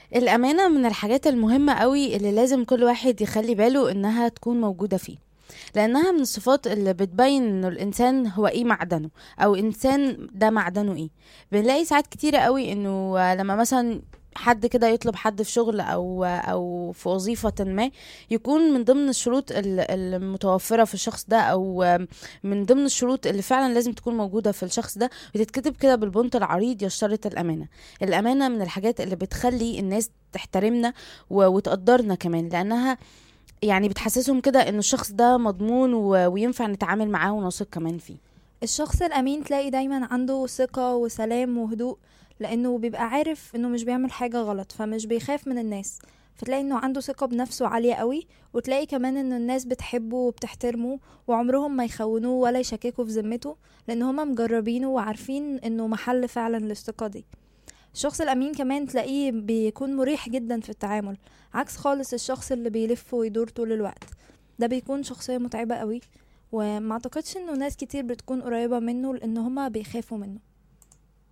الأمانة من الحاجات المهمة قوي اللي لازم كل واحد يخلي باله إنها تكون موجودة فيه لأنها من الصفات اللي بتبين إنه الإنسان هو إيه معدنه أو إنسان ده معدنه إيه بنلاقي ساعات كتيرة قوي إنه لما مثلا حد كده يطلب حد في شغل او او في وظيفه ما يكون من ضمن الشروط ال- المتوفره في الشخص ده او من ضمن الشروط اللي فعلا لازم تكون موجوده في الشخص ده بتتكتب كده بالبنط العريض يشترط الامانه الامانه من الحاجات اللي بتخلي الناس تحترمنا و- وتقدرنا كمان لانها يعني بتحسسهم كده ان الشخص ده مضمون و- وينفع نتعامل معاه ونثق كمان فيه الشخص الأمين تلاقي دايما عنده ثقة وسلام وهدوء لأنه بيبقى عارف إنه مش بيعمل حاجة غلط فمش بيخاف من الناس فتلاقي إنه عنده ثقة بنفسه عالية قوي وتلاقي كمان إن الناس بتحبه وبتحترمه وعمرهم ما يخونوه ولا يشككوا في ذمته لأن هما مجربينه وعارفين إنه محل فعلا للثقة دي الشخص الأمين كمان تلاقيه بيكون مريح جدا في التعامل عكس خالص الشخص اللي بيلف ويدور طول الوقت ده بيكون شخصية متعبة قوي وما اعتقدش انه ناس كتير بتكون قريبة منه لان هما بيخافوا منه